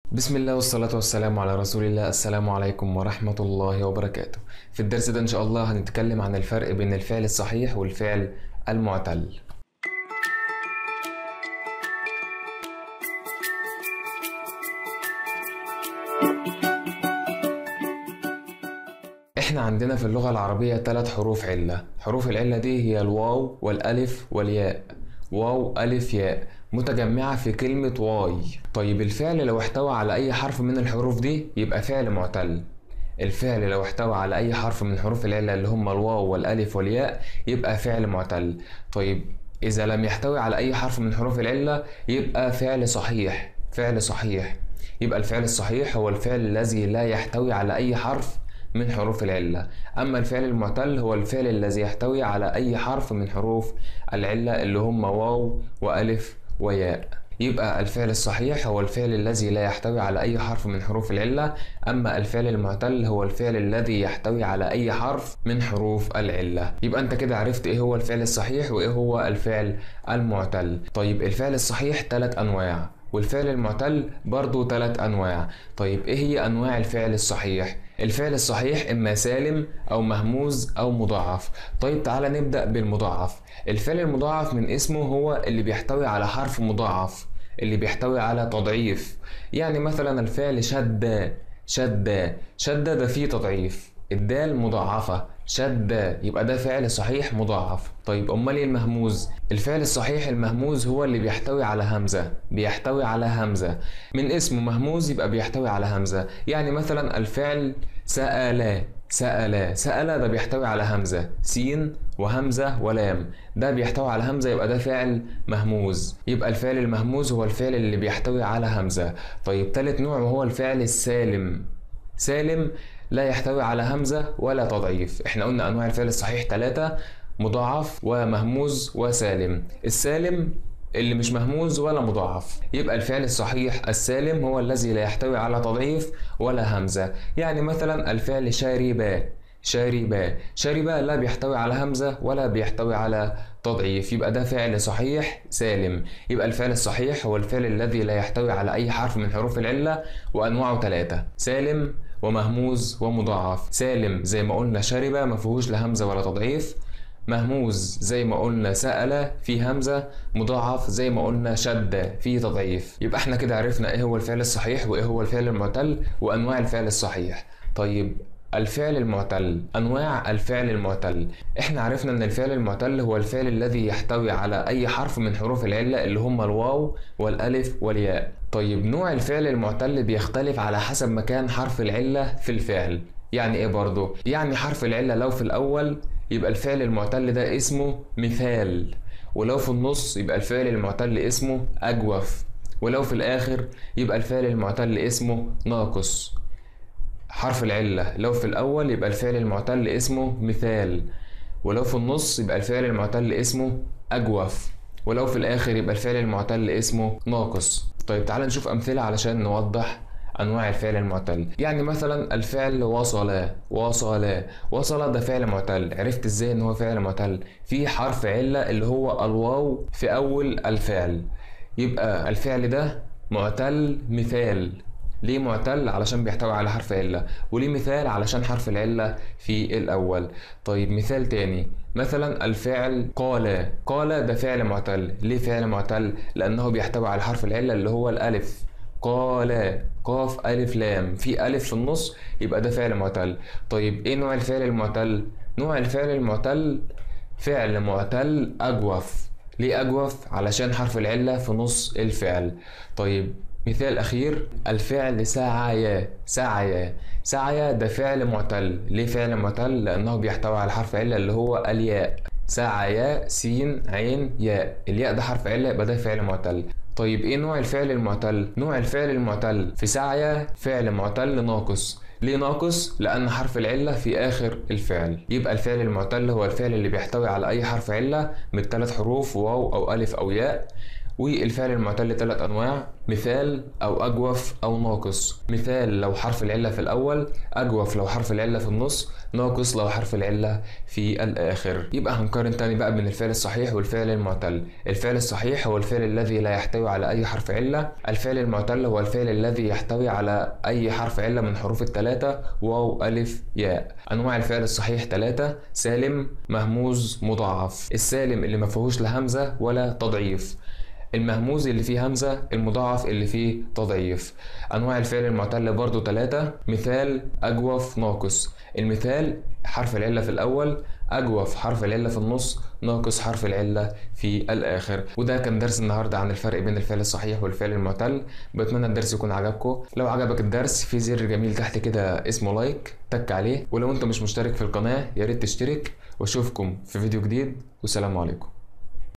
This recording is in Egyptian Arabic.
بسم الله والصلاة والسلام على رسول الله السلام عليكم ورحمة الله وبركاته في الدرس ده إن شاء الله هنتكلم عن الفرق بين الفعل الصحيح والفعل المعتل احنا عندنا في اللغة العربية ثلاث حروف علة حروف العلة دي هي الواو والألف والياء واو ألف ياء متجمعة في كلمة واي طيب الفعل لو احتوى على أي حرف من الحروف دي يبقى فعل معتل الفعل لو احتوى على أي حرف من حروف العلة اللي هم الواو والألف والياء يبقى فعل معتل طيب إذا لم يحتوي على أي حرف من حروف العلة يبقى فعل صحيح فعل صحيح يبقى الفعل الصحيح هو الفعل الذي لا يحتوي على أي حرف من حروف العلة أما الفعل المعتل هو الفعل الذي يحتوي على أي حرف من حروف العلة اللي هم واو وألف وياء يبقى الفعل الصحيح هو الفعل الذي لا يحتوي على أي حرف من حروف العلة أما الفعل المعتل هو الفعل الذي يحتوي على أي حرف من حروف العلة يبقى أنت كده عرفت إيه هو الفعل الصحيح وإيه هو الفعل المعتل طيب الفعل الصحيح ثلاث أنواع والفعل المعتل برضو ثلاث أنواع طيب إيه هي أنواع الفعل الصحيح؟ الفعل الصحيح إما سالم أو مهموز أو مضاعف طيب تعالى نبدأ بالمضاعف الفعل المضاعف من اسمه هو اللي بيحتوي على حرف مضاعف اللي بيحتوي على تضعيف يعني مثلا الفعل شد شد شد ده فيه تضعيف الدال مضاعفة شد يبقى ده فعل صحيح مضاعف طيب امال ايه المهموز الفعل الصحيح المهموز هو اللي بيحتوي على همزة بيحتوي على همزة من اسمه مهموز يبقى بيحتوي على همزة يعني مثلا الفعل سأل سأل سأل ده بيحتوي على همزة سين وهمزة ولام ده بيحتوي على همزة يبقى ده فعل مهموز يبقى الفعل المهموز هو الفعل اللي بيحتوي على همزة طيب تالت نوع وهو الفعل السالم سالم لا يحتوي على همزة ولا تضعيف احنا قلنا انواع الفعل الصحيح ثلاثة مضاعف ومهموز وسالم السالم اللي مش مهموز ولا مضاعف يبقى الفعل الصحيح السالم هو الذي لا يحتوي على تضعيف ولا همزة يعني مثلا الفعل شاربا شاربا شاربا لا بيحتوي على همزة ولا بيحتوي على تضعيف يبقى ده فعل صحيح سالم يبقى الفعل الصحيح هو الفعل الذي لا يحتوي على أي حرف من حروف العلة وأنواعه ثلاثة سالم ومهموز ومضاعف سالم زي ما قلنا شرب ما فيهوش لا همزة ولا تضعيف مهموز زي ما قلنا سأل فيه همزة مضاعف زي ما قلنا شد فيه تضعيف يبقى احنا كده عرفنا ايه هو الفعل الصحيح وايه هو الفعل المعتل وانواع الفعل الصحيح طيب الفعل المعتل انواع الفعل المعتل احنا عرفنا ان الفعل المعتل هو الفعل الذي يحتوي على اي حرف من حروف العله اللي هم الواو والالف والياء طيب نوع الفعل المعتل بيختلف على حسب مكان حرف العله في الفعل يعني ايه برضه يعني حرف العله لو في الاول يبقى الفعل المعتل ده اسمه مثال ولو في النص يبقى الفعل المعتل اسمه اجوف ولو في الاخر يبقى الفعل المعتل اسمه ناقص حرف العلة لو في الأول يبقى الفعل المعتل اسمه مثال ولو في النص يبقى الفعل المعتل اسمه أجوف ولو في الآخر يبقى الفعل المعتل اسمه ناقص طيب تعال نشوف أمثلة علشان نوضح أنواع الفعل المعتل يعني مثلا الفعل وصل وصل وصل ده فعل معتل عرفت ازاي ان هو فعل معتل في حرف علة اللي هو الواو في أول الفعل يبقى الفعل ده معتل مثال ليه معتل علشان بيحتوي على حرف علة وليه مثال علشان حرف العلة في الأول طيب مثال تاني مثلا الفعل قال قال ده فعل معتل ليه فعل معتل لأنه بيحتوي على حرف العلة اللي هو الألف قال قاف ألف لام في ألف في النص يبقى ده فعل معتل طيب إيه نوع الفعل المعتل؟ نوع الفعل المعتل فعل معتل أجوف ليه أجوف؟ علشان حرف العلة في نص الفعل طيب مثال أخير الفعل سعيا سعيا سعيا ده فعل معتل ليه فعل معتل؟ لأنه بيحتوي على حرف علة اللي هو الياء سعيا سين عين ياء الياء ده حرف علة يبقى ده فعل معتل طيب ايه نوع الفعل المعتل؟ نوع الفعل المعتل في سعيا فعل معتل ناقص ليه ناقص؟ لأن حرف العلة في آخر الفعل يبقى الفعل المعتل هو الفعل اللي بيحتوي على أي حرف علة من ثلاث حروف واو أو ألف أو ياء والفعل المعتل ثلاث انواع مثال او اجوف او ناقص مثال لو حرف العله في الاول اجوف لو حرف العله في النص ناقص لو حرف العله في الاخر يبقى هنقارن تاني بقى بين الفعل الصحيح والفعل المعتل الفعل الصحيح هو الفعل الذي لا يحتوي على اي حرف عله الفعل المعتل هو الفعل الذي يحتوي على اي حرف عله من حروف الثلاثه واو الف ياء انواع الفعل الصحيح ثلاثه سالم مهموز مضاعف السالم اللي ما فيهوش لا همزه ولا تضعيف المهموز اللي فيه همزة المضاعف اللي فيه تضعيف أنواع الفعل المعتل برضو ثلاثة مثال أجوف ناقص المثال حرف العلة في الأول أجوف حرف العلة في النص ناقص حرف العلة في الآخر وده كان درس النهاردة عن الفرق بين الفعل الصحيح والفعل المعتل بتمنى الدرس يكون عجبكم لو عجبك الدرس في زر جميل تحت كده اسمه لايك تك عليه ولو انت مش مشترك في القناة ياريت تشترك واشوفكم في فيديو جديد والسلام عليكم